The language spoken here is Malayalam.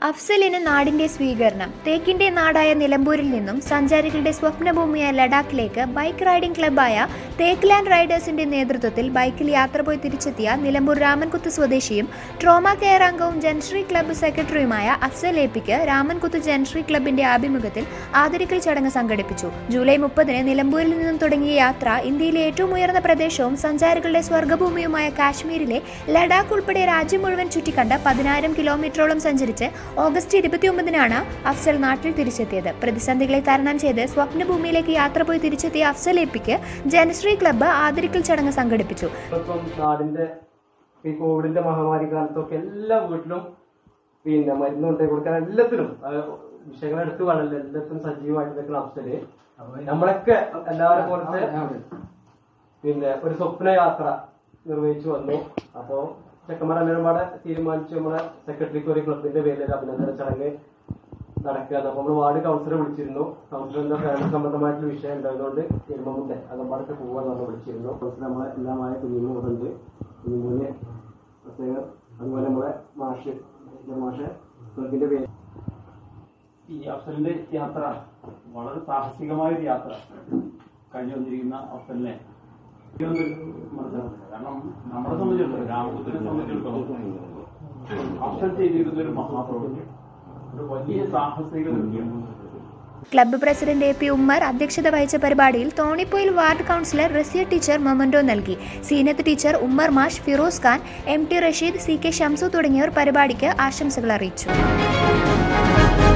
അഫ്സലിന് നാടിന്റെ സ്വീകരണം തേക്കിന്റെ നാടായ നിലമ്പൂരിൽ നിന്നും സഞ്ചാരികളുടെ സ്വപ്നഭൂമിയായ ലഡാക്കിലേക്ക് ബൈക്ക് റൈഡിംഗ് ക്ലബ്ബായ തേക്ക് ലാൻഡ് റൈഡേഴ്സിന്റെ നേതൃത്വത്തിൽ ബൈക്കിൽ യാത്ര പോയി തിരിച്ചെത്തിയ നിലമ്പൂർ രാമൻകുത്ത് സ്വദേശിയും ട്രോമ കെയർ അംഗവും ജൻശ്രീ ക്ലബ്ബ് സെക്രട്ടറിയുമായ അഫ്സൽ എപ്പിക്ക് രാമൻകുത്ത് ജൻശ്രീ ക്ലബിന്റെ ആഭിമുഖ്യത്തിൽ ആദരിക്കൽ ചടങ്ങ് സംഘടിപ്പിച്ചു ജൂലൈ മുപ്പതിന് നിലമ്പൂരിൽ നിന്നും തുടങ്ങിയ യാത്ര ഇന്ത്യയിലെ ഏറ്റവും ഉയർന്ന പ്രദേശവും സഞ്ചാരികളുടെ സ്വർഗ്ഗഭൂമിയുമായ കാശ്മീരിലെ ലഡാക്ക് ഉൾപ്പെടെ രാജ്യം മുഴുവൻ ചുറ്റിക്കണ്ട പതിനായിരം കിലോമീറ്ററോളം സഞ്ചരിച്ച് ഓഗസ്റ്റ് ഇരുപത്തിയൊമ്പതിനാണ് അഫ്സൽ നാട്ടിൽ തിരിച്ചെത്തിയത് പ്രതിസന്ധികളെ തരണം ചെയ്ത് സ്വപ്നഭൂമിയിലേക്ക് യാത്ര പോയി തിരിച്ചെത്തിയ അഫ്സൽ എപ്പിക്ക് ജനശ്രീ ക്ലബ്ബ് ആദരിക്കൽ ചടങ്ങ് സംഘടിപ്പിച്ചു ഇപ്പം നാടിന്റെ ഈ കോവിഡിന്റെ മഹാമാരി കാലത്തൊക്കെ എല്ലാ വീട്ടിലും പിന്നെ മരുന്ന് കൊണ്ടേ കൊടുക്കാൻ എല്ലാത്തിനും അത് വിഷയങ്ങൾ എടുത്തു കാണില്ല എല്ലാത്തിനും സജീവമായിട്ട് നിൽക്കുന്ന അവസ്ഥയില് നമ്മളൊക്കെ എല്ലാവരും പോലത്തെ പിന്നെ ഒരു സ്വപ്ന യാത്ര നിർവഹിച്ചു വന്നു അപ്പോ ചെക്കന്മാരെല്ലാവരും പാടെ തീരുമാനിച്ചു നമ്മുടെ സെക്രട്ടറിക്ക് ഒരു ക്ലബിന്റെ പേരിൽ ഒരു അഭിനന്ദന ചടങ്ങ് നടക്കുകയാണ് അപ്പൊ നമ്മൾ വാർഡ് കൗൺസിലറെ വിളിച്ചിരുന്നു കൗൺസിലറിന്റെ ഫാമിലി സംബന്ധമായിട്ടുള്ള വിഷയം ഉണ്ടായതുകൊണ്ട് എരുമമുണ്ട് അകമ്പാടത്ത് പോവാൻ നമ്മൾ വിളിച്ചിരുന്നു കൗൺസിലർ നമ്മളെ എല്ലാമായ കുഞ്ഞുങ്ങൾ ഇവിടെ ഉണ്ട് കുഞ്ഞുമൂന്ന് പ്രത്യേകം അതുപോലെ നമ്മളെ മാഷ് മാഷ് ക്ലബിന്റെ പേര് ഈ അഫ്സലിന്റെ യാത്ര വളരെ സാഹസികമായ ഒരു യാത്ര കഴിഞ്ഞു വന്നിരിക്കുന്ന അഫ്സലിനെ മനസ്സിലാക്കുന്നില്ല കാരണം നമ്മളെ സംബന്ധിച്ചിടത്തോളം രാമപുത്രനെ സംബന്ധിച്ചിടത്തോളം അഫ്സൽ ചെയ്തിരുന്ന ഒരു മഹാപ്രവൃത്തി ഒരു വലിയ സാഹസികതയാണ് club president A P Ummer അധ്യക്ഷത വഹിച്ച പരിപാടിയിൽ Thonippoyil ward councillor Raziya teacher memento നൽകി സീനത്ത് ടീച്ചർ ഉമ്മർ മാഷ് Firoz Khan M T Rasheed C K Shamsu തുടങ്ങിയവർ പരിപാടിക്ക് ആശംസകൾ അറിയിച്ചു